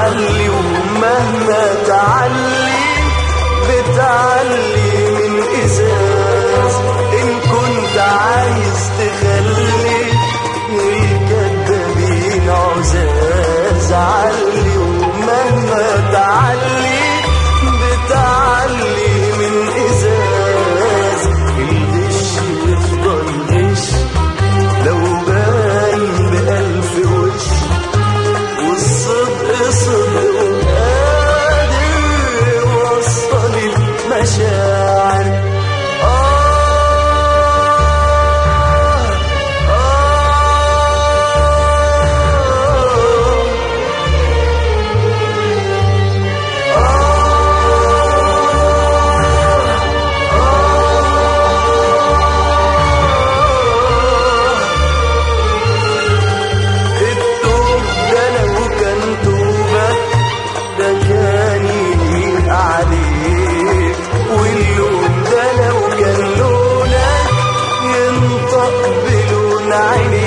بتعلي ومهما تعلي بتعلي من ازاز ان كنت عايز تخلي الكدابين عزاز علي ومهما تعلي بتعلي من ازاز الغش يفضل غش لو باين بألف وش والصدق صدق وقادر يوصل المشاعر آه آه التوب ده لو كان توبة ده كان يليق عليك واللون ده لو كان لونك ينطق بلون عينيك